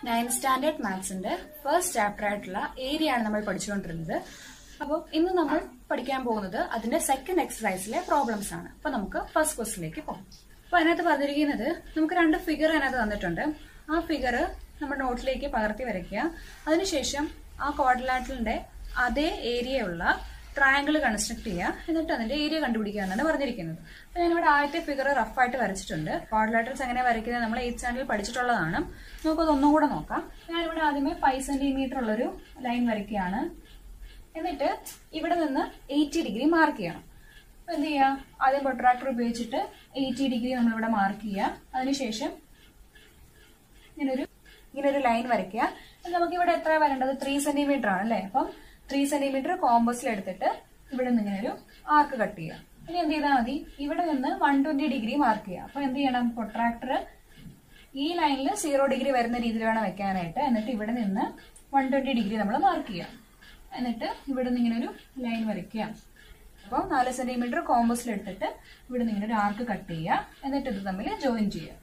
Ninth standard മാത്സിന്റെ first chapter ആയിട്ടുള്ള area ആണ് നമ്മൾ പഠിച്ചുകൊണ്ടിരുന്നത് അപ്പോൾ ഇന്ന് നമ്മൾ പഠിക്കാൻ പോകുന്നത് അതിന്റെ സെക്കൻഡ് എക്സസൈസിലെ പ്രോബ്ലംസ് ആണ് അപ്പൊ നമുക്ക് ഫസ്റ്റ് ക്വസ്റ്റിലേക്ക് പോകാം അപ്പൊ അതിനകത്ത് പറഞ്ഞിരിക്കുന്നത് നമുക്ക് രണ്ട് ഫിഗർ അതിനകത്ത് തന്നിട്ടുണ്ട് ആ ഫിഗർ നമ്മുടെ നോട്ടിലേക്ക് പകർത്തി വരയ്ക്കുക അതിനുശേഷം ആ ക്വാഡ്രിലാറ്ററിന്റെ അതേ ഏരിയ ഉള്ള ട്രയാങ്കിൾ കൺസ്ട്രക്ട് ചെയ്യുക എന്നിട്ട് അതിന്റെ ഏരിയ കണ്ടുപിടിക്കുക എന്നാണ് പറഞ്ഞിരിക്കുന്നത് അപ്പൊ ഞാനിവിടെ ആദ്യത്തെ ഫിഗർ റഫായിട്ട് വരച്ചിട്ടുണ്ട് ക്വാഡ്രിലാറ്ററൽസ് എങ്ങനെ വരയ്ക്കുന്നത് നമ്മൾ എയ്ത്ത് സ്റ്റാൻഡേർഡിൽ പഠിച്ചിട്ടുള്ളതാണ് നമുക്കത് ഒന്നും കൂടെ നോക്കാം ഞാനിവിടെ ആദ്യമേ ഫൈവ് സെന്റിമീറ്റർ ഉള്ളൊരു ലൈൻ വരയ്ക്കുകയാണ് എന്നിട്ട് ഇവിടെ നിന്ന് എയ്റ്റി ഡിഗ്രി മാർക്ക് ചെയ്യണം അപ്പൊ എന്ത് ചെയ്യുക ആദ്യം പ്രൊട്രാക്ടർ ഉപയോഗിച്ചിട്ട് എയ്റ്റി ഡിഗ്രി നമ്മളിവിടെ മാർക്ക് ചെയ്യുക അതിനുശേഷം ഇങ്ങനൊരു ഇങ്ങനൊരു ലൈൻ വരയ്ക്കുക എന്നിട്ട് നമുക്ക് ഇവിടെ എത്ര വരേണ്ടത് ത്രീ സെന്റിമീറ്റർ ആണ് അല്ലേ അപ്പം ത്രീ സെന്റിമീറ്റർ കോമ്പസിൽ എടുത്തിട്ട് ഇവിടെ നിന്ന് ഇങ്ങനെ ഒരു ആർക്ക് കട്ട് ചെയ്യുക ഇനി എന്ത് ചെയ്താൽ മതി ഇവിടെ നിന്ന് വൺ ട്വന്റി ഡിഗ്രി മാർക്ക് ചെയ്യുക അപ്പൊ എന്ത് ചെയ്യണം പ്രൊട്രാക്ടർ ഈ ലൈനിൽ സീറോ ഡിഗ്രി വരുന്ന രീതിയിൽ വേണം വെക്കാനായിട്ട് എന്നിട്ട് ഇവിടെ നിന്ന് വൺ ട്വന്റി ഡിഗ്രി നമ്മൾ മാർക്ക് ചെയ്യാം എന്നിട്ട് ഇവിടെ നിന്ന് ഇങ്ങനെ ഒരു ലൈൻ വരയ്ക്കുക അപ്പോൾ നാല് സെന്റിമീറ്റർ കോമ്പസിൽ എടുത്തിട്ട് ഇവിടെ നിന്ന് ഇങ്ങനെ ഒരു ആർക്ക് കട്ട് ചെയ്യുക എന്നിട്ട് ഇത് തമ്മിൽ ജോയിൻ ചെയ്യുക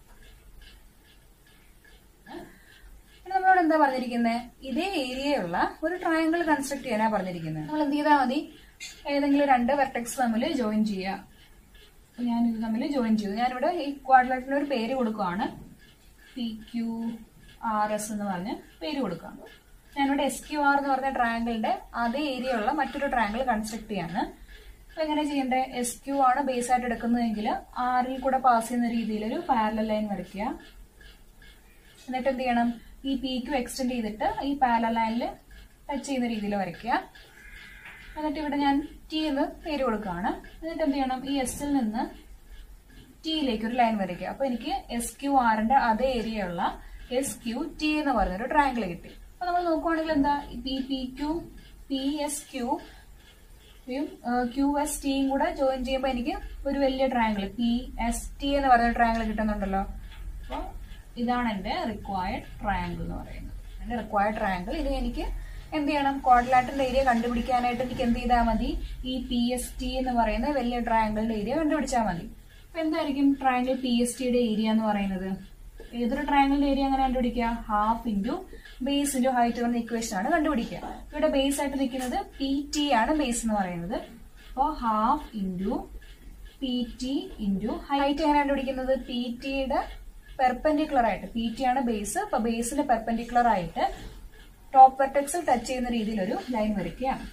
പിന്നെ നമ്മളോട് എന്താ പറഞ്ഞിരിക്കുന്നത് ഇതേ ഏരിയയുള്ള ഒരു ട്രയാങ്കിൾ കൺസ്ട്രക്ട് ചെയ്യാനാ പറഞ്ഞിരിക്കുന്നത് നമ്മൾ എന്ത് ചെയ്താൽ മതി ഏതെങ്കിലും രണ്ട് വെർട്ടെക്സ് തമ്മിൽ ജോയിൻ ചെയ്യുക അപ്പൊ ഞാൻ ഇത് തമ്മിൽ ജോയിൻ ചെയ്തു ഞാനിവിടെ ഈ ക്വാഡ്രിലേറ്ററിന് ഒരു പേര് കൊടുക്കുകയാണ് പി ക്യു ആർ എസ് എന്ന് പറഞ്ഞ് പേര് കൊടുക്കുകയാണ് ഞാനിവിടെ എസ് ക്യു ആർ എന്ന് പറഞ്ഞ ട്രയാങ്കിളിന്റെ അതേ ഏരിയ ഉള്ള മറ്റൊരു ട്രയാങ്കിൾ കൺസ്ട്രക്ട് ചെയ്യാണ് അപ്പൊ എങ്ങനെ ചെയ്യണ്ടേ എസ് ക്യു ആണ് ബേസ് ആയിട്ട് എടുക്കുന്നതെങ്കിൽ ആറിൽ കൂടെ പാസ് ചെയ്യുന്ന രീതിയിൽ ഒരു പാരലൽ ലൈൻ വരയ്ക്കുക എന്നിട്ട് എന്ത് ചെയ്യണം ഈ പി ക്യു എക്സ്റ്റെൻഡ് ചെയ്തിട്ട് ഈ പാരലൽ ലൈനിൽ ടച്ച് ചെയ്യുന്ന രീതിയിൽ വരയ്ക്കുക എന്നിട്ട് ഇവിടെ ഞാൻ ടി എന്ന് പേര് കൊടുക്കുകയാണ് എന്നിട്ട് എന്ത് ചെയ്യണം ഈ എസിൽ നിന്ന് ടിയിലേക്ക് ഒരു ലൈൻ വരയ്ക്കുക അപ്പൊ എനിക്ക് എസ് ക്യു ആറിന്റെ അതേ ഏരിയ ഉള്ള എസ് ക്യു ടി എന്ന് പറഞ്ഞൊരു ട്രയാങ്കിൾ കിട്ടി അപ്പൊ നമ്മൾ നോക്കുവാണെങ്കിൽ എന്താ P P Q P S Q Q S ടിയും കൂടെ ജോയിൻ ചെയ്യുമ്പോൾ എനിക്ക് ഒരു വലിയ ട്രയാങ്കിൾ പി എസ് ടി എന്ന് പറഞ്ഞ ട്രയാങ്കിൾ കിട്ടുന്നുണ്ടല്ലോ അപ്പോൾ ഇതാണ് എൻ്റെ റിക്വയർഡ് ട്രയാങ്കിൾ എന്ന് പറയുന്നത് എൻ്റെ റിക്വയർഡ് ട്രയാങ്കിൾ ഇത് എനിക്ക് എന്ത് ചെയ്യണം ക്വാഡ്രിലാറ്ററിന്റെ ഏരിയ കണ്ടുപിടിക്കാനായിട്ട് എനിക്ക് എന്ത് ചെയ്താൽ മതി ഈ പി എസ് ടി എന്ന് പറയുന്ന വലിയ ട്രയാങ്കിളിന്റെ ഏരിയ കണ്ടുപിടിച്ചാൽ മതി അപ്പൊ എന്തായിരിക്കും ട്രയാങ്കിൾ പി എസ് ടിയുടെ ഏരിയ എന്ന് പറയുന്നത് ഏതൊരു ട്രയാങ്കിളിന്റെ ഏരിയ അങ്ങനെ കണ്ടുപിടിക്കുക half into base into height പറഞ്ഞ ഇക്വേഷൻ ആണ് കണ്ടുപിടിക്കുക ഇവിടെ ബേസ് ആയിട്ട് നിൽക്കുന്നത് പി ടി ആണ് ബേസ് എന്ന് പറയുന്നത് അപ്പോൾ half into P T into height എങ്ങനെ കണ്ടുപിടിക്കുന്നത് പി ടിയുടെ പെർപെൻഡിക്കുലർ ആയിട്ട് പി ടി ആണ് ബേസ് അപ്പൊ ബേസിന് പെർപെൻഡിക്കുലർ ആയിട്ട് ടോപ്പ് വെർട്ടെക്സിൽ ടച്ച് ചെയ്യുന്ന രീതിയിൽ ഒരു ലൈൻ വരയ്ക്കുകയാണ്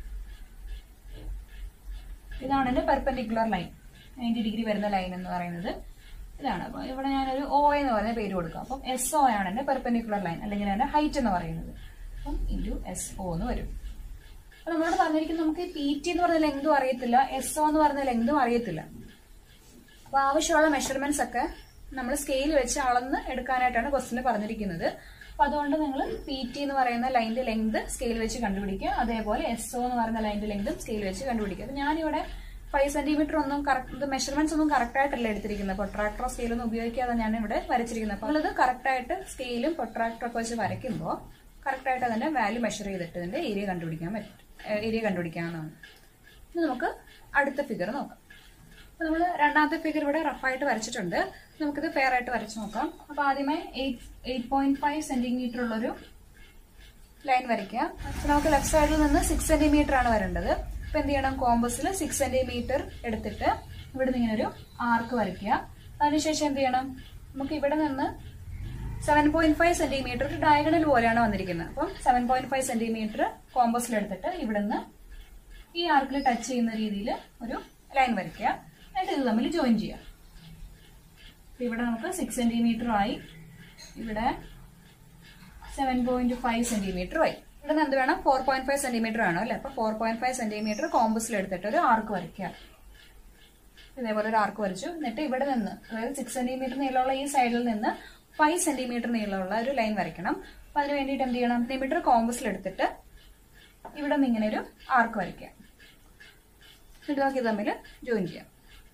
ഇതാണ് എന്റെ പെർപെൻഡിക്കുലർ ലൈൻ നയൻറ്റി ഡിഗ്രി വരുന്ന ലൈൻ എന്ന് പറയുന്നത് ഇതാണ് അപ്പൊ ഇവിടെ ഞാനൊരു ഒ എന്ന് പറഞ്ഞ പേര് കൊടുക്കാം അപ്പം എസ് ഒ ആണ് എന്റെ പെർപെൻഡിക്കുലർ ലൈൻ അല്ലെങ്കിൽ എന്റെ ഹൈറ്റ് എന്ന് പറയുന്നത് അപ്പം ഇൻറ്റു എസ് ഒ എന്ന് വരും അപ്പൊ നമ്മളോട് പറഞ്ഞിരിക്കുന്നത് നമുക്ക് പി ടി എന്ന് പറഞ്ഞ ലെങ്തും അറിയത്തില്ല എസ് ഒ എന്ന് പറഞ്ഞ ലെങ്തും അറിയത്തില്ല അപ്പൊ ആവശ്യമുള്ള മെഷർമെന്റ്സ് ഒക്കെ നമ്മൾ സ്കെയിൽ വെച്ച് അളന്ന് എടുക്കാനായിട്ടാണ് ക്വസ്റ്റിന് പറഞ്ഞിരിക്കുന്നത് അപ്പൊ അതുകൊണ്ട് നിങ്ങൾ പി ടി എന്ന് പറയുന്ന ലൈനിന്റെ ലെങ്ത് സ്കെയിൽ വെച്ച് കണ്ടുപിടിക്കുക അതേപോലെ എസ് ഒ എന്ന് പറയുന്ന ലൈനിന്റെ ലെങ്തും സ്കെയിൽ വെച്ച് കണ്ടുപിടിക്കുക അപ്പൊ ഞാനിവിടെ ഫൈവ് സെന്റിമീറ്റർ ഒന്നും കറക്റ്റ് മെഷർമെന്റ്സ് ഒന്നും കറക്റ്റ് ആയിട്ടല്ല എടുത്തിരിക്കുന്നത് പൊട്രാക്ടറോ സ്കെയിലൊന്നും ഉപയോഗിക്കാതെ ഞാൻ ഇവിടെ വരച്ചിരിക്കുന്നത് അപ്പോൾ അത് കറക്റ്റ് ആയിട്ട് സ്കെയിലും പൊട്രാക്ടറും ഒക്കെ വെച്ച് വരയ്ക്കുമ്പോൾ കറക്റ്റ് ആയിട്ട് അതിന്റെ വാല്യൂ മെഷർ ചെയ്തിട്ട് ഇതിന്റെ ഏരിയ കണ്ടുപിടിക്കാൻ പറ്റും ഏരിയ കണ്ടുപിടിക്കാവുന്നതാണ് ഇനി നമുക്ക് അടുത്ത ഫിഗർ നോക്കാം അപ്പൊ നമ്മൾ രണ്ടാമത്തെ ഫിഗർ ഇവിടെ റഫായിട്ട് വരച്ചിട്ടുണ്ട് നമുക്കിത് ഫെയർ ആയിട്ട് വരച്ച് നോക്കാം അപ്പൊ ആദ്യമേ eight eight point five centimetre ഉള്ളൊരു ലൈൻ വരയ്ക്കുക അപ്പൊ നമുക്ക് ലെഫ്റ്റ് സൈഡിൽ നിന്ന് സിക്സ് സെന്റിമീറ്റർ ആണ് വരേണ്ടത് അപ്പൊ എന്ത് ചെയ്യണം കോമ്പസിൽ സിക്സ് സെന്റിമീറ്റർ എടുത്തിട്ട് ഇവിടെ നിന്ന് ഇങ്ങനെ ഒരു ആർക്ക് വരയ്ക്കുക അതിനുശേഷം എന്ത് ചെയ്യണം നമുക്ക് ഇവിടെ നിന്ന് സെവൻ പോയിന്റ് ഫൈവ് സെന്റിമീറ്റർ ഒരു ഡയഗണൽ പോലെയാണ് വന്നിരിക്കുന്നത് അപ്പം സെവൻ പോയിന്റ് ഫൈവ് സെന്റിമീറ്റർ കോമ്പസിൽ എടുത്തിട്ട് ഇവിടെ നിന്ന് ഈ ആർക്കിൽ ടച്ച് ചെയ്യുന്ന രീതിയിൽ ഒരു ലൈൻ വരയ്ക്കുക എന്നിട്ട് ഇത് തമ്മിൽ ജോയിൻ ചെയ്യാം അപ്പൊ ഇവിടെ നമുക്ക് സിക്സ് സെന്റിമീറ്റർ ആയി ഇവിടെ സെവൻ പോയിന്റ് ഫൈവ് സെന്റിമീറ്റർ ആയി ഇവിടെ നിന്ന് എന്ത് വേണം ഫോർ പോയിന്റ് ഫൈവ് സെന്റിമീറ്റർ വേണം അല്ലെ അപ്പൊ ഫോർ പോയിന്റ് ഫൈവ് സെന്റിമീറ്റർ കോമ്പസിൽ എടുത്തിട്ട് ഒരു ആർക്ക് വരയ്ക്കുക ഇതേപോലെ ഒരു ആർക്ക് വരച്ചു എന്നിട്ട് ഇവിടെ നിന്ന് അതായത് സിക്സ് സെന്റിമീറ്റർ നീളമുള്ള ഈ സൈഡിൽ നിന്ന് ഫൈവ് സെന്റിമീറ്റർ നീളമുള്ള ഒരു ലൈൻ വരയ്ക്കണം അപ്പൊ അതിന് വേണ്ടിയിട്ട് എന്ത് ചെയ്യണം സെന്റിമീറ്റർ കോമ്പസിൽ എടുത്തിട്ട് ഇവിടെ നിന്ന് ഇങ്ങനെ ഒരു ആർക്ക് വരയ്ക്കുക എന്നിട്ട് നമുക്ക് ഇത് തമ്മിൽ ജോയിൻ ചെയ്യാം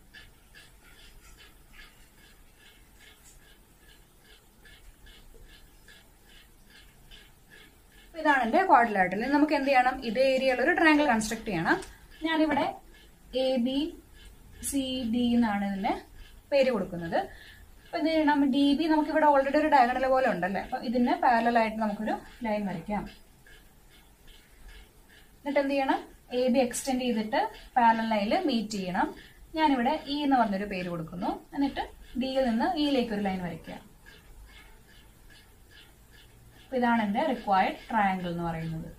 ഇതാണ് എന്റെ ക്വാഡ്രിലാറ്ററിൽ നമുക്ക് എന്ത് ചെയ്യണം ഇതേ ഏരിയയിൽ ഒരു ട്രയാങ്കിൾ കൺസ്ട്രക്ട് ചെയ്യണം ഞാനിവിടെ എ ബി സി ഡി എന്നാണ് ഇതിന്റെ പേര് കൊടുക്കുന്നത് അപ്പൊ എന്ത് ചെയ്യണം ഡി ബി നമുക്ക് ഇവിടെ ഓൾറെഡി ഒരു ഡയഗണൽ പോലെ ഉണ്ടല്ലേ അപ്പൊ ഇതിന് പാരലൽ ആയിട്ട് നമുക്കൊരു ലൈൻ വരയ്ക്കാം എന്നിട്ട് എന്ത് ചെയ്യണം എ ബി എക്സ്റ്റെൻഡ് ചെയ്തിട്ട് പാരലൽ ലൈനിൽ മീറ്റ് ചെയ്യണം ഞാനിവിടെ ഇ എന്ന് പറഞ്ഞൊരു പേര് കൊടുക്കുന്നു എന്നിട്ട് ഡിയിൽ നിന്ന് ഇയിലേക്ക് ഒരു ലൈൻ വരയ്ക്കുക അപ്പൊ ഇതാണ് എന്റെ റിക്വയർഡ് ട്രയാങ്കിൾ എന്ന് പറയുന്നത്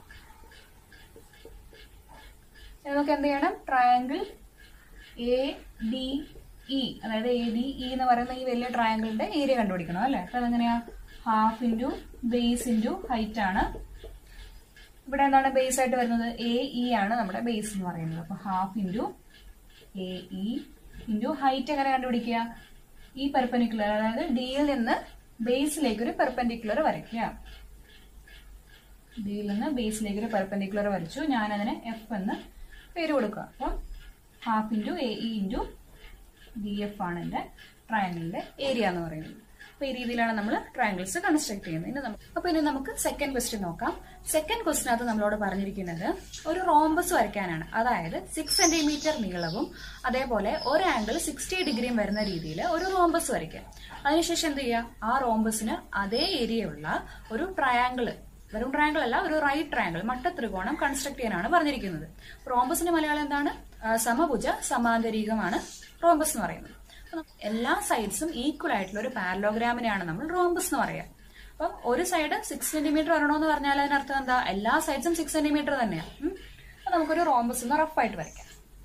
ഇനി നമുക്ക് എന്ത് ചെയ്യണം ട്രയാങ്കിൾ എ ഡി ഇ അതായത് എ ഡി ഇ എന്ന് പറയുന്ന ഈ വലിയ ട്രയാങ്കിളിന്റെ ഏരിയ കണ്ടുപിടിക്കണം അല്ലേ അപ്പൊ അതെങ്ങനെയാ half into base into height ആണ് ഇവിടെ എന്താണ് ബേസ് ആയിട്ട് വരുന്നത് എ ഇ ആണ് നമ്മുടെ ബേസ് എന്ന് പറയുന്നത് അപ്പൊ half into A E into height എങ്ങനെ കണ്ടുപിടിക്കുക ഈ പെർപ്പനിക്കുലർ അതായത് ഡിയിൽ നിന്ന് ബേസിലേക്ക് ഒരു പെർപ്പൻഡിക്കുലർ വരയ്ക്കുക ഡിയിൽ നിന്ന് ബേസിലേക്ക് ഒരു പെർപ്പൻഡിക്കുലർ വരച്ചു ഞാൻ അതിന് എഫ് എന്ന് പേര് കൊടുക്കുക അപ്പം half into A E into B F ആണ് എൻ്റെ ട്രയാങ്കിളിന്റെ ഏരിയ എന്ന് പറയുന്നത് അപ്പൊ ഈ രീതിയിലാണ് നമ്മൾ ട്രയാങ്കിൾസ് കൺസ്ട്രക്ട് ചെയ്യുന്നത് ഇനി നമുക്ക് അപ്പൊ ഇനി നമുക്ക് സെക്കൻഡ് ക്വസ്റ്റ്യൻ നോക്കാം സെക്കൻഡ് ക്വസ്റ്റിനകത്ത് നമ്മളോട് പറഞ്ഞിരിക്കുന്നത് ഒരു റോംബസ് വരയ്ക്കാനാണ് അതായത് സിക്സ് സെന്റിമീറ്റർ നീളവും അതേപോലെ ഒരു ആംഗിൾ സിക്സ്റ്റി ഡിഗ്രിയും വരുന്ന രീതിയിൽ ഒരു റോംബസ് വരയ്ക്കാം അതിനുശേഷം എന്ത് ചെയ്യുക ആ റോംബസിന് അതേ ഏരിയയുള്ള ഒരു ട്രയാങ്കിൾ വെറും ട്രയാങ്കിൾ അല്ല ഒരു റൈറ്റ് ട്രയാങ്കിൾ മട്ട ത്രികോണം കൺസ്ട്രക്ട് ചെയ്യാനാണ് പറഞ്ഞിരിക്കുന്നത് റോംബസിന്റെ മലയാളം എന്താണ് ആ, സമഭുജ സമാന്തരീകമാണ് റോംബസ് എന്ന് പറയുന്നത് അപ്പൊ നമുക്ക് എല്ലാ സൈഡ്സും ഈക്വൽ ആയിട്ടുള്ള ഒരു പാരലോഗ്രാമിനെയാണ് നമ്മൾ റോംബസ് എന്ന് പറയാം അപ്പം ഒരു സൈഡ് സിക്സ് സെന്റിമീറ്റർ വരണമെന്ന് പറഞ്ഞാൽ അതിനർത്ഥം എന്താ എല്ലാ സൈഡ്സും സിക്സ് സെന്റിമീറ്റർ തന്നെയാണ് ഉം. അപ്പൊ നമുക്കൊരു റോംബസ് എന്ന് റഫായിട്ട് വരയ്ക്കാം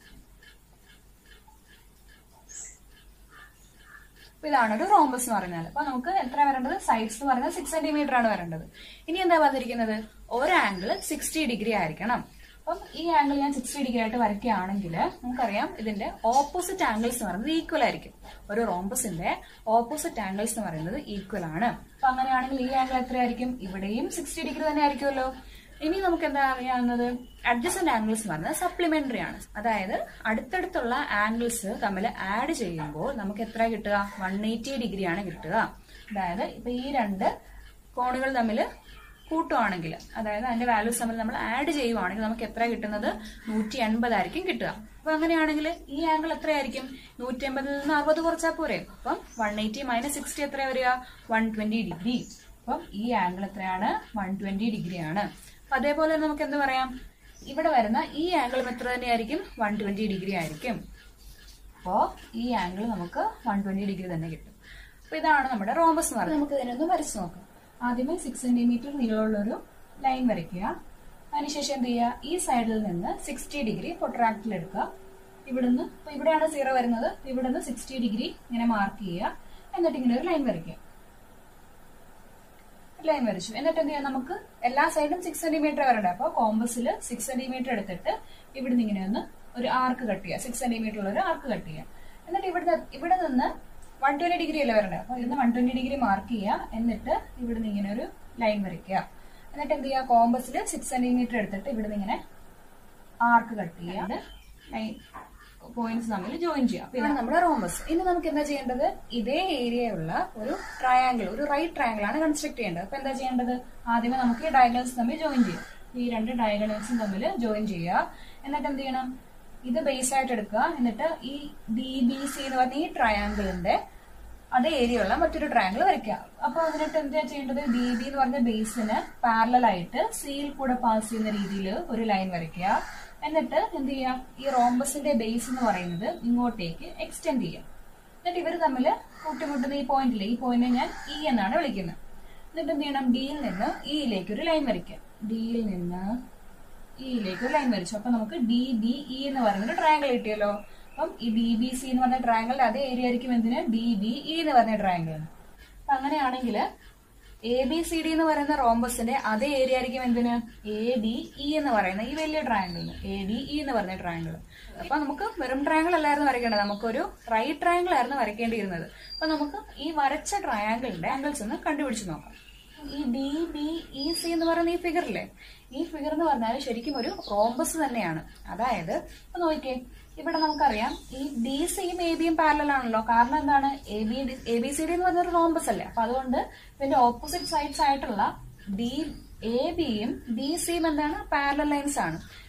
അപ്പൊ ഇതാണ് ഒരു റോംബസ് എന്ന് പറഞ്ഞാൽ അപ്പൊ നമുക്ക് എത്ര വരേണ്ടത് സൈഡ്സ് എന്ന് പറയുന്നത് സിക്സ് സെന്റിമീറ്റർ ആണ് വരേണ്ടത് ഇനി എന്താ പറഞ്ഞിരിക്കുന്നത് ഒരു ആംഗിൾ സിക്സ്റ്റി ഡിഗ്രി ആയിരിക്കണം അപ്പം ഈ ആംഗിൾ ഞാൻ സിക്സ്റ്റി ഡിഗ്രി ആയിട്ട് വരയ്ക്കുകയാണെങ്കിൽ നമുക്കറിയാം ഇതിന്റെ ഓപ്പോസിറ്റ് ആംഗിൾസ് എന്ന് പറയുന്നത് ഈക്വൽ ആയിരിക്കും ഒരു റോംബസിന്റെ ഓപ്പോസിറ്റ് ആംഗിൾസ് എന്ന് പറയുന്നത് ഈക്വൽ ആണ് അപ്പൊ അങ്ങനെയാണെങ്കിൽ ഈ ആംഗിൾ എത്രയായിരിക്കും ഇവിടെയും സിക്സ്റ്റി ഡിഗ്രി തന്നെ ആയിരിക്കുമല്ലോ ഇനി നമുക്ക് എന്താ അറിയാവുന്നത് അഡ്ജസ്റ്റന്റ് ആംഗിൾസ് എന്ന് പറഞ്ഞാൽ സപ്ലിമെന്ററി ആണ് അതായത് അടുത്തടുത്തുള്ള ആംഗിൾസ് തമ്മിൽ ആഡ് ചെയ്യുമ്പോൾ നമുക്ക് എത്ര കിട്ടുക വൺ എയ്റ്റി ഡിഗ്രി ആണ് കിട്ടുക അതായത് ഇപ്പൊ ഈ രണ്ട് കോണുകൾ തമ്മിൽ കൂട്ടുവാണെങ്കിൽ അതായത് അതിന്റെ വാല്യൂസ് തമ്മിൽ നമ്മൾ ആഡ് ചെയ്യുവാണെങ്കിൽ നമുക്ക് എത്ര കിട്ടുന്നത് നൂറ്റി എൺപതായിരിക്കും കിട്ടുക അപ്പൊ അങ്ങനെയാണെങ്കിൽ ഈ ആംഗിൾ എത്രയായിരിക്കും നൂറ്റി എൺപതിൽ നിന്ന് അറുപത് കുറച്ചാൽ പോരെ അപ്പം വൺ എയ്റ്റി മൈനസ് സിക്സ്റ്റി എത്ര വരിക വൺ ട്വന്റി ഡിഗ്രി അപ്പം ഈ ആംഗിൾ എത്രയാണ് വൺ ട്വന്റി ഡിഗ്രി ആണ് അപ്പൊ അതേപോലെ നമുക്ക് എന്ത് പറയാം ഇവിടെ വരുന്ന ഈ ആംഗിളും എത്ര തന്നെയായിരിക്കും വൺ ട്വന്റി ഡിഗ്രി ആയിരിക്കും അപ്പോ ഈ ആംഗിൾ നമുക്ക് വൺ ട്വന്റി ഡിഗ്രി തന്നെ കിട്ടും അപ്പൊ ഇതാണ് നമ്മുടെ റോംബസ് എന്ന് പറയുന്നത് നമുക്ക് ഇതിനൊന്ന് വരച്ച് നോക്കാം ആദ്യമേ സിക്സ് സെന്റിമീറ്റർ നീളമുള്ളൊരു ലൈൻ വരയ്ക്കുക അതിനുശേഷം എന്ത് ചെയ്യുക ഈ സൈഡിൽ നിന്ന് സിക്സ്റ്റി ഡിഗ്രി പൊട്രാക്റ്റിൽ എടുക്കുക ഇവിടുന്ന് ഇപ്പൊ ഇവിടെയാണ് സീറോ വരുന്നത് ഇവിടുന്ന് സിക്സ്റ്റി ഡിഗ്രി ഇങ്ങനെ മാർക്ക് ചെയ്യുക എന്നിട്ട് ഇങ്ങനെ ഒരു ലൈൻ വരയ്ക്കുക ലൈൻ വരച്ചു എന്നിട്ട് എന്ത് ചെയ്യാം നമുക്ക് എല്ലാ സൈഡും സിക്സ് സെന്റിമീറ്റർ വരണ്ടേ അപ്പൊ കോമ്പസിൽ സിക്സ് സെന്റിമീറ്റർ എടുത്തിട്ട് ഇവിടുന്ന് ഇങ്ങനെ ഒന്ന് ഒരു ആർക്ക് കട്ട് ചെയ്യുക സിക്സ് സെന്റിമീറ്റർ ഉള്ള ഒരു ആർക്ക് കട്ട് ചെയ്യുക എന്നിട്ട് ഇവിടെ ഇവിടെ നിന്ന് വൺ ട്വന്റി ഡിഗ്രി അല്ലേ വരണ്ടേ അപ്പൊ ഇന്ന് വൺ ട്വന്റി ഡിഗ്രി മാർക്ക് ചെയ്യുക എന്നിട്ട് ഇവിടുന്ന് ഇങ്ങനെ ഒരു ലൈൻ വരയ്ക്കുക എന്നിട്ട് എന്ത് ചെയ്യുക കോമ്പസിൽ സിക്സ് സെന്റിമീറ്റർ എടുത്തിട്ട് ഇവിടുന്ന് ഇങ്ങനെ ആർക്ക് കട്ട് ചെയ്യുക ലൈൻ പോയിന്റ്സ് തമ്മിൽ ജോയിൻ ചെയ്യാം അപ്പൊ ഇതാണ് നമ്മുടെ റോമസ് ഇനി നമുക്ക് എന്താ ചെയ്യേണ്ടത് ഇതേ ഏരിയയുള്ള ഒരു ട്രയാങ്കിൾ ഒരു റൈറ്റ് ട്രയാങ്കിൾ ആണ് കൺസ്ട്രക്ട് ചെയ്യേണ്ടത് അപ്പൊ എന്താ ചെയ്യേണ്ടത് ആദ്യമേ നമുക്ക് ഈ ഡയഗണൽസ് തമ്മിൽ ജോയിൻ ചെയ്യാം ഈ രണ്ട് ഡയഗണൽസും തമ്മിൽ ജോയിൻ ചെയ്യുക എന്നിട്ട് എന്ത് ചെയ്യണം ഇത് ബേസ് ആയിട്ട് എടുക്കുക എന്നിട്ട് ഈ ഡി ബി സി എന്ന് പറഞ്ഞ ഈ ട്രയാങ്കിളിന്റെ അതേ ഏരിയ ഉള്ള മറ്റൊരു ട്രയാങ്കിൾ വരയ്ക്കുക അപ്പൊ അതിനിട്ട് എന്താ ചെയ്യേണ്ടത് ഡി ബി എന്ന് പറഞ്ഞ ബേസിന് പാരലൽ ആയിട്ട് സിയിൽ കൂടെ പാസ് ചെയ്യുന്ന രീതിയിൽ ഒരു ലൈൻ വരയ്ക്കുക എന്നിട്ട് എന്ത് ചെയ്യാം ഈ റോംബസിന്റെ ബേസ് എന്ന് പറയുന്നത് ഇങ്ങോട്ടേക്ക് എക്സ്റ്റെൻഡ് ചെയ്യാം എന്നിട്ട് ഇവർ തമ്മിൽ കൂട്ടിമുട്ടുന്ന ഈ പോയിന്റിൽ ഈ പോയിന്റിനെ ഞാൻ ഇ എന്നാണ് വിളിക്കുന്നത് എന്നിട്ട് എന്ത് ചെയ്യണം ഡിയിൽ നിന്ന് ഇയിലേക്ക് ഒരു ലൈൻ വരയ്ക്കാം ഡിയിൽ നിന്ന് ഇയിലേക്ക് ഒരു ലൈൻ വരച്ചു അപ്പൊ നമുക്ക് ഡി ബി ഇ എന്ന് പറയുന്ന ട്രയാങ്കിൾ കിട്ടിയല്ലോ അപ്പം ഈ ഡി ബി സി എന്ന് പറഞ്ഞ ട്രയാങ്കിളിന്റെ അതേ ഏരിയ ആയിരിക്കും എന്തിന് ഡി ബി ഇ എന്ന് പറഞ്ഞ ട്രയാങ്കിൾ അപ്പൊ അങ്ങനെയാണെങ്കിൽ എ ബി സി ഡി എന്ന് പറയുന്ന റോംബസിന്റെ അതേ ഏരിയ ആയിരിക്കും എന്തിന് എ ഡി ഇ എന്ന് പറയുന്ന ഈ വലിയ ട്രയാങ്കിളിന് എ ഡി ഇ എന്ന് പറഞ്ഞ ട്രയാങ്കിൾ അപ്പൊ നമുക്ക് വെറും ട്രയാങ്കിൾ അല്ലായിരുന്നു വരയ്ക്കേണ്ടത് നമുക്കൊരു റൈറ്റ് ട്രയാങ്കിൾ ആയിരുന്നു വരയ്ക്കേണ്ടിയിരുന്നത് അപ്പൊ നമുക്ക് ഈ വരച്ച ട്രയാങ്കിളിന്റെ ആംഗിൾസ് ഒന്ന് കണ്ടുപിടിച്ച് നോക്കാം ഈ ഡി ബി ഇ സി എന്ന് പറയുന്ന ഈ ഫിഗറില്ലേ ഈ ഫിഗർ എന്ന് പറഞ്ഞാൽ ശരിക്കും ഒരു റോംബസ് തന്നെയാണ് അതായത് ഇപ്പൊ നോക്കിക്കേ ഇവിടെ നമുക്കറിയാം ഈ ഡി സിയും എ ബിയും പാരലൽ ആണല്ലോ കാരണം എന്താണ് A B A B C D എന്ന് പറഞ്ഞൊരു റോംബസ് അല്ലേ അപ്പൊ അതുകൊണ്ട് ഇതിന്റെ ഓപ്പോസിറ്റ് സൈഡ്സ് ആയിട്ടുള്ള ഡി എ ബിയും ഡി സിയും എന്താണ് പാരലൽ ലൈൻസ് ആണ്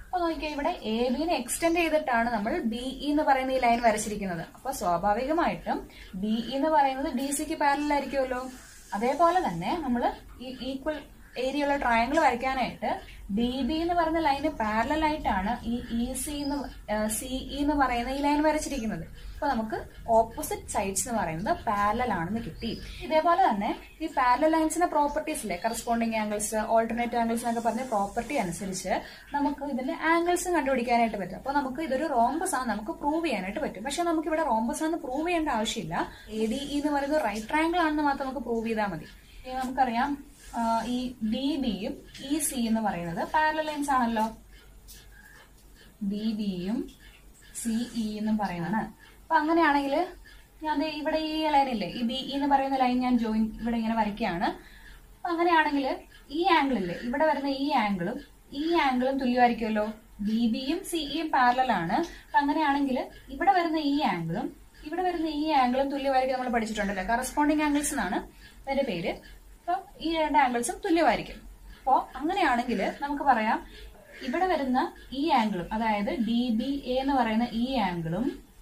അപ്പൊ നോക്കിയാൽ ഇവിടെ എ ബിനെ എക്സ്റ്റെൻഡ് ചെയ്തിട്ടാണ് നമ്മൾ ബി ഇ എന്ന് പറയുന്ന ഈ ലൈൻ വരച്ചിരിക്കുന്നത് അപ്പൊ സ്വാഭാവികമായിട്ടും ബി ഇ എന്ന് പറയുന്നത് ഡി സിക്ക് പാരലൽ ആയിരിക്കുമല്ലോ അതേപോലെ തന്നെ നമ്മൾ ഈ ഈക്വൽ ഏരിയ ഉള്ള ട്രയാങ്കിൾ വരയ്ക്കാനായിട്ട് ഡി ബി എന്ന് പറയുന്ന ലൈന് പാരലൽ ആയിട്ടാണ് ഈ ഇ സി എന്ന് സി ഇ എന്ന് പറയുന്ന ഈ ലൈൻ വരച്ചിരിക്കുന്നത് അപ്പൊ നമുക്ക് ഓപ്പോസിറ്റ് സൈഡ്സ് എന്ന് പറയുന്നത് പാരലൽ ആണെന്ന് കിട്ടി ഇതേപോലെ തന്നെ ഈ പാരലൽ ലൈൻസിന്റെ പ്രോപ്പർട്ടീസ് ഇല്ലേ കറസ്പോണ്ടിങ് ആംഗിൾസ് ഓൾട്ടർനേറ്റ് ആംഗിൾസ് എന്നൊക്കെ പറഞ്ഞ പ്രോപ്പർട്ടി അനുസരിച്ച് നമുക്ക് ഇതിന്റെ ആംഗിൾസും കണ്ടുപിടിക്കാനായിട്ട് പറ്റും അപ്പോൾ നമുക്ക് ഇതൊരു റോംബസ് ആണ് നമുക്ക് പ്രൂവ് ചെയ്യാനായിട്ട് പറ്റും പക്ഷെ നമുക്ക് ഇവിടെ റോംബസ് ആണെന്ന് പ്രൂവ് ചെയ്യേണ്ട ആവശ്യമില്ല എ ഡി ഇ എന്ന് പറയുന്നത് റൈറ്റ് ട്രയാങ്കിൾ ആണെന്ന് മാത്രം നമുക്ക് പ്രൂവ് ചെയ്താൽ മതി ഇനി നമുക്കറിയാം ആ, ഈ ഡി ബിയും ഇ സി എന്ന് പറയുന്നത് പാരലൽ ലൈൻസ് ആണല്ലോ ഡി ബിയും സി ഇ എന്നും പറയുന്നതാണ് അപ്പൊ അങ്ങനെയാണെങ്കിൽ ഞാൻ ദേ ഇവിടെ ഈ ലൈൻ ഇല്ലേ ഈ ബി എന്ന് പറയുന്ന ലൈൻ ഞാൻ ജോയിൻ ഇവിടെ ഇങ്ങനെ വരയ്ക്കുകയാണ് അപ്പൊ അങ്ങനെയാണെങ്കിൽ ഈ ആംഗിൾ ഇല്ലേ ഇവിടെ വരുന്ന ഈ ആംഗിളും ഈ ആംഗിളും തുല്യമായിരിക്കുമല്ലോ ബി ബിയും സിഇയും പാരലൽ ആണ് അപ്പൊ അങ്ങനെയാണെങ്കിൽ ഇവിടെ വരുന്ന ഈ ആംഗിളും ഇവിടെ വരുന്ന ഈ ആംഗിളും തുല്യമായിരിക്കും നമ്മൾ പഠിച്ചിട്ടുണ്ടല്ലോ കറസ്പോണ്ടിങ് ആംഗിൾസ് എന്നാണ് അതിന്റെ പേര് അപ്പൊ ഈ രണ്ട് ആംഗിൾസും തുല്യമായിരിക്കും അപ്പോ അങ്ങനെയാണെങ്കിൽ നമുക്ക് പറയാം ഇവിടെ വരുന്ന ഈ ആംഗിളും അതായത് ഡി ബി എ എന്ന് പറയുന്ന ഈ ആംഗിളും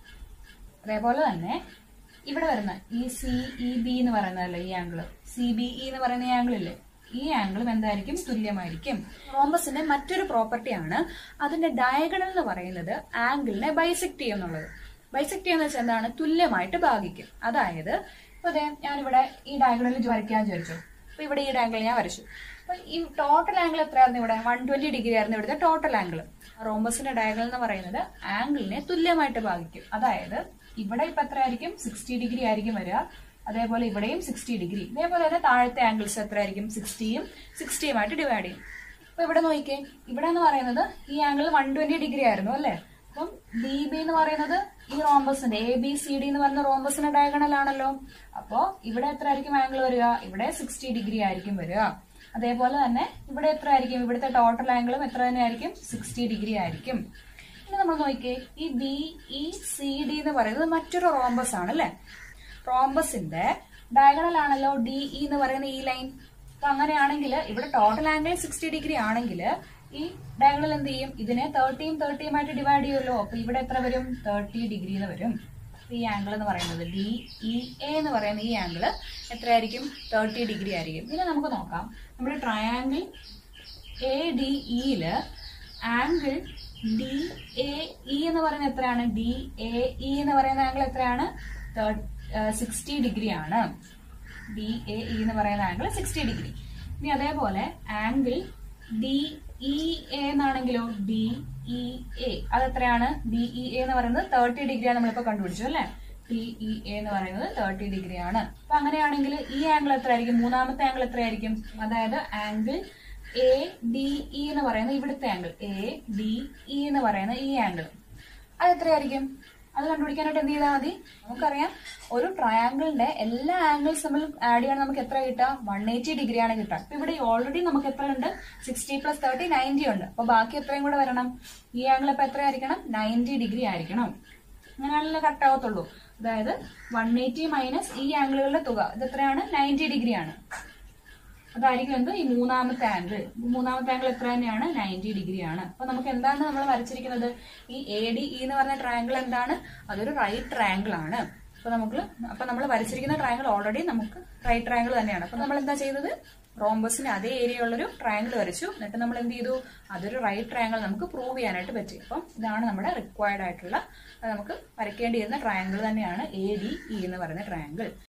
അതേപോലെ തന്നെ ഇവിടെ വരുന്ന ഈ സി ഇ ബി എന്ന് പറയുന്നതല്ലേ ഈ ആംഗിള് സി ബി ഇ എന്ന് പറയുന്ന ഈ ആംഗിൾ ഇല്ലേ ഈ ആംഗിളും എന്തായിരിക്കും തുല്യമായിരിക്കും റോംബസിന്റെ മറ്റൊരു പ്രോപ്പർട്ടിയാണ് അതിന്റെ ഡയഗണൽ എന്ന് പറയുന്നത് ആംഗിളിനെ ബൈസെക്ട് ചെയ്യും എന്നുള്ളത് ബൈസെക്ട് ചെയ്യുന്ന വെച്ചാൽ എന്താണ് തുല്യമായിട്ട് ഭാഗിക്കും അതായത് ഇപ്പൊ ദേ ഞാനിവിടെ ഈ ഡയഗണലിൽ വരയ്ക്കാൻ വിചാരിച്ചു അപ്പൊ ഇവിടെ ഈ ആംഗിൾ ഞാൻ വരച്ചു അപ്പൊ ഈ ടോട്ടൽ ആംഗിൾ എത്രയായിരുന്നു ഇവിടെ വൺ ട്വന്റി ഡിഗ്രി ആയിരുന്നു ഇവിടുത്തെ ടോട്ടൽ ആംഗിൾ റോംബസിന്റെ ഡയഗണൽ എന്ന് പറയുന്നത് ആംഗിളിനെ തുല്യമായിട്ട് ഭാഗിക്കും അതായത് ഇവിടെ ഇപ്പൊ എത്രയായിരിക്കും സിക്സ്റ്റി ഡിഗ്രി ആയിരിക്കും വരിക അതേപോലെ ഇവിടെയും സിക്സ്റ്റി ഡിഗ്രി ഇതേപോലെ തന്നെ താഴത്തെ ആംഗിൾസ് എത്രയായിരിക്കും സിക്സ്റ്റിയും സിക്സ്റ്റിയുമായിട്ട് ഡിവൈഡ് ചെയ്യും അപ്പൊ ഇവിടെ നോക്കിയേ ഇവിടെ എന്ന് പറയുന്നത് ഈ ആംഗിൾ വൺ ട്വന്റി ഡിഗ്രി ആയിരുന്നു അല്ലേ അപ്പം ബി ബി എന്ന് പറയുന്നത് ഈ റോംബസിന്റെ എ ബി സി ഡി എന്ന് പറയുന്ന റോംബസിന്റെ ഡയഗണൽ ആണല്ലോ അപ്പോ ഇവിടെ എത്ര ആയിരിക്കും ആംഗിൾ വരിക ഇവിടെ സിക്സ്റ്റി ഡിഗ്രി ആയിരിക്കും വരിക അതേപോലെ തന്നെ ഇവിടെ എത്ര ആയിരിക്കും ഇവിടുത്തെ ടോട്ടൽ ആംഗിളും എത്ര തന്നെ ആയിരിക്കും സിക്സ്റ്റി ഡിഗ്രി ആയിരിക്കും ഇനി നമ്മൾ നോക്കിയേ ഈ ബി ഇ സി ഡി എന്ന് പറയുന്നത് മറ്റൊരു റോംബസ് ആണ് അല്ലെ റോംബസിന്റെ ഡയഗണൽ ആണല്ലോ ഡി ഇ എന്ന് പറയുന്ന ഈ ലൈൻ അപ്പൊ അങ്ങനെയാണെങ്കിൽ ഇവിടെ ടോട്ടൽ ആംഗിൾ സിക്സ്റ്റി ഡിഗ്രി ആണെങ്കിൽ ഈ ഡയഗണൽ എന്ത് ചെയ്യും ഇതിനെ തേർട്ടിയും തേർട്ടിയുമായിട്ട് ഡിവൈഡ് ചെയ്യുമല്ലോ അപ്പൊ ഇവിടെ എത്ര വരും തേർട്ടി ഡിഗ്രി എന്ന് വരും അപ്പൊ ഈ ആംഗിൾ എന്ന് പറയുന്നത് ഡി ഇ എ എന്ന് പറയുന്ന ഈ ആംഗിൾ എത്രയായിരിക്കും തേർട്ടി ഡിഗ്രി ആയിരിക്കും ഇനി നമുക്ക് നോക്കാം നമ്മുടെ ട്രയാങ്കിൾ എ ഡി ഇയില് ആംഗിൾ ഡി എ ഇ എന്ന് പറയുന്നത് എത്രയാണ് ഡി എ ഇ എന്ന് പറയുന്ന ആംഗിൾ എത്രയാണ് സിക്സ്റ്റി ഡിഗ്രി ആണ് ഡി എ ഇ എന്ന് പറയുന്ന ആംഗിൾ സിക്സ്റ്റി ഡിഗ്രി ഇനി അതേപോലെ ആംഗിൾ ഡി ഇ എ എന്നാണെങ്കിലോ ഡി ഇ എ അത് എത്രയാണ് ഡി ഇ എ എന്ന് പറയുന്നത് തേർട്ടി ഡിഗ്രിയാണ് നമ്മളിപ്പോ കണ്ടുപിടിച്ചു അല്ലെ ഡി ഇ എ എന്ന് പറയുന്നത് തേർട്ടി ഡിഗ്രി ആണ് അപ്പൊ അങ്ങനെയാണെങ്കിൽ ഈ ആംഗിൾ എത്രയായിരിക്കും മൂന്നാമത്തെ ആംഗിൾ എത്രയായിരിക്കും അതായത് ആംഗിൾ എ ഡി ഇ എന്ന് പറയുന്ന ഇവിടുത്തെ ആംഗിൾ എ ഡി ഇ എന്ന് പറയുന്ന ഈ ആംഗിൾ അത് എത്രയായിരിക്കും അത് കണ്ടുപിടിക്കാനായിട്ട് എന്ത് ചെയ്താൽ മതി നമുക്കറിയാം ഒരു ട്രയാങ്കിളിന്റെ എല്ലാ ആംഗിൾസ് തമ്മിൽ ആഡ് ചെയ്യണം നമുക്ക് എത്ര കിട്ടുക വൺ എയ്റ്റി ഡിഗ്രി ആണ് കിട്ടുക അപ്പൊ ഇവിടെ ഓൾറെഡി നമുക്ക് എത്ര ഉണ്ട് സിക്സ്റ്റി പ്ലസ് തേർട്ടി നയൻറ്റി ഉണ്ട് അപ്പൊ ബാക്കി എത്രയും കൂടെ വരണം ഈ ആംഗിൾ ഇപ്പൊ എത്രയായിരിക്കണം നയൻറ്റി ഡിഗ്രി ആയിരിക്കണം അങ്ങനെയാണല്ലോ കറക്റ്റ് ആവത്തുള്ളൂ അതായത് വൺ എയ്റ്റി മൈനസ് ഈ ആംഗിളുകളുടെ തുക ഇത് എത്രയാണ് നയൻറ്റി ഡിഗ്രി ആണ് അതായിരിക്കും എന്ത് ഈ മൂന്നാമത്തെ ആംഗിൾ മൂന്നാമത്തെ ആംഗിൾ എത്ര തന്നെയാണ് നയൻറ്റി ഡിഗ്രി ആണ് അപ്പൊ നമുക്ക് എന്താണ് നമ്മൾ വരച്ചിരിക്കുന്നത് ഈ എ ഡി ഇ എന്ന് പറഞ്ഞ ട്രയാങ്കിൾ എന്താണ് അതൊരു റൈറ്റ് ട്രയാങ്കിൾ ആണ് അപ്പൊ നമുക്ക് അപ്പൊ നമ്മൾ വരച്ചിരിക്കുന്ന ട്രയാങ്കിൾ ഓൾറെഡി നമുക്ക് റൈറ്റ് ട്രയാങ്കിൾ തന്നെയാണ് അപ്പൊ നമ്മൾ എന്താ ചെയ്തത് റോംബസിന് അതേ ഏരിയ ഉള്ളൊരു ട്രയാങ്കിൾ വരച്ചു എന്നിട്ട് നമ്മൾ എന്ത് ചെയ്തു അതൊരു റൈറ്റ് ട്രയാങ്കിൾ നമുക്ക് പ്രൂവ് ചെയ്യാനായിട്ട് പറ്റി അപ്പം ഇതാണ് നമ്മുടെ റിക്വയർഡ് ആയിട്ടുള്ള അത് നമുക്ക് വരയ്ക്കേണ്ടിയിരുന്ന ട്രയാങ്കിൾ തന്നെയാണ് എ ഡി ഇ എന്ന് പറയുന്ന ട്രയാങ്കിൾ